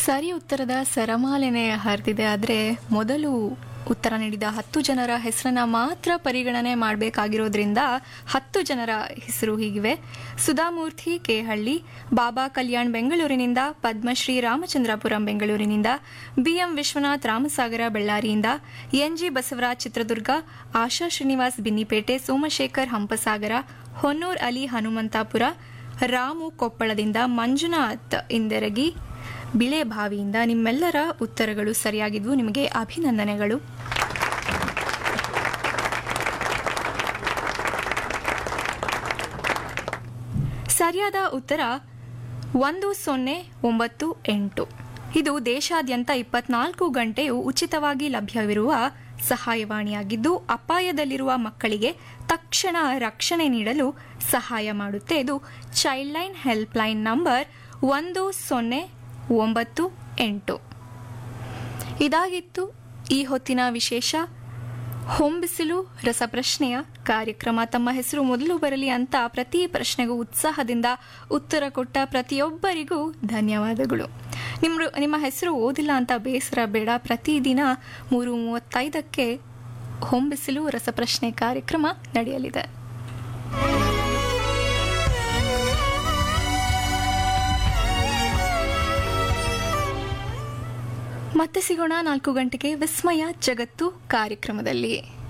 ಸರಿ ಉತ್ತರದ ಸರಮಾಲೆನೆ ಹರಿದಿದೆ ಆದರೆ ಮೊದಲು ಉತ್ತರ ನೀಡಿದ ಹತ್ತು ಜನರ ಹೆಸರನ್ನ ಮಾತ್ರ ಪರಿಗಣನೆ ಮಾಡಬೇಕಾಗಿರೋದ್ರಿಂದ ಹತ್ತು ಜನರ ಹೆಸರು ಹೀಗಿವೆ ಸುಧಾಮೂರ್ತಿ ಕೇಹಳ್ಳಿ ಬಾಬಾ ಕಲ್ಯಾಣ್ ಬೆಂಗಳೂರಿನಿಂದ ಪದ್ಮಶ್ರೀ ರಾಮಚಂದ್ರಪುರಂ ಬೆಂಗಳೂರಿನಿಂದ ಬಿಎಂ ವಿಶ್ವನಾಥ್ ರಾಮಸಾಗರ ಬಳ್ಳಾರಿಯಿಂದ ಎನ್ಜಿ ಬಸವರಾಜ್ ಚಿತ್ರದುರ್ಗ ಆಶಾ ಶ್ರೀನಿವಾಸ್ ಬಿನ್ನಿಪೇಟೆ ಸೋಮಶೇಖರ್ ಹಂಪಸಾಗರ ಹೊನ್ನೂರ್ ಅಲಿ ಹನುಮಂತಾಪುರ ರಾಮು ಕೊಪ್ಪಳದಿಂದ ಮಂಜುನಾಥ್ ಇಂದೆರಗಿ ಬಿಳೆಬಾವಿಯಿಂದ ನಿಮ್ಮೆಲ್ಲರ ಉತ್ತರಗಳು ಸರಿಯಾಗಿದ್ವು ನಿಮಗೆ ಅಭಿನಂದನೆಗಳು ಸರಿಯಾದ ಉತ್ತರ ಒಂದು ಸೊನ್ನೆ ಒಂಬತ್ತು ಎಂಟು ಇದು ದೇಶಾದ್ಯಂತ ಇಪ್ಪತ್ನಾಲ್ಕು ಗಂಟೆಯು ಉಚಿತವಾಗಿ ಲಭ್ಯವಿರುವ ಸಹಾಯವಾಣಿಯಾಗಿದ್ದು ಅಪಾಯದಲ್ಲಿರುವ ಮಕ್ಕಳಿಗೆ ತಕ್ಷಣ ರಕ್ಷಣೆ ನೀಡಲು ಸಹಾಯ ಮಾಡುತ್ತೆ ಇದು childline helpline number ಒಂದು ಸೊನ್ನೆ ಒಂಬತ್ತು ಎಂಟು ಇದಾಗಿತ್ತು ಈ ಹೊತ್ತಿನ ವಿಶೇಷ ಹೊಂಬಿಸಿಲು ರಸಪ್ರಶ್ನೆಯ ಕಾರ್ಯಕ್ರಮ ತಮ್ಮ ಹೆಸರು ಮೊದಲು ಬರಲಿ ಅಂತ ಪ್ರತಿ ಪ್ರಶ್ನೆಗೂ ಉತ್ಸಾಹದಿಂದ ಉತ್ತರ ಕೊಟ್ಟ ಪ್ರತಿಯೊಬ್ಬರಿಗೂ ಧನ್ಯವಾದಗಳು ನಿಮ್ಮ ನಿಮ್ಮ ಹೆಸರು ಓದಿಲ್ಲ ಅಂತ ಬೇಸರ ಬೇಡ ಪ್ರತಿದಿನ ಮೂರು ಮೂವತ್ತೈದಕ್ಕೆ ಹೊಂಬಿಸಿಲು ರಸಪ್ರಶ್ನೆ ಕಾರ್ಯಕ್ರಮ ನಡೆಯಲಿದೆ ಮತ್ತೆ ಸಿಗೋಣ ನಾಲ್ಕು ಗಂಟೆಗೆ ವಿಸ್ಮಯ ಜಗತ್ತು ಕಾರ್ಯಕ್ರಮದಲ್ಲಿ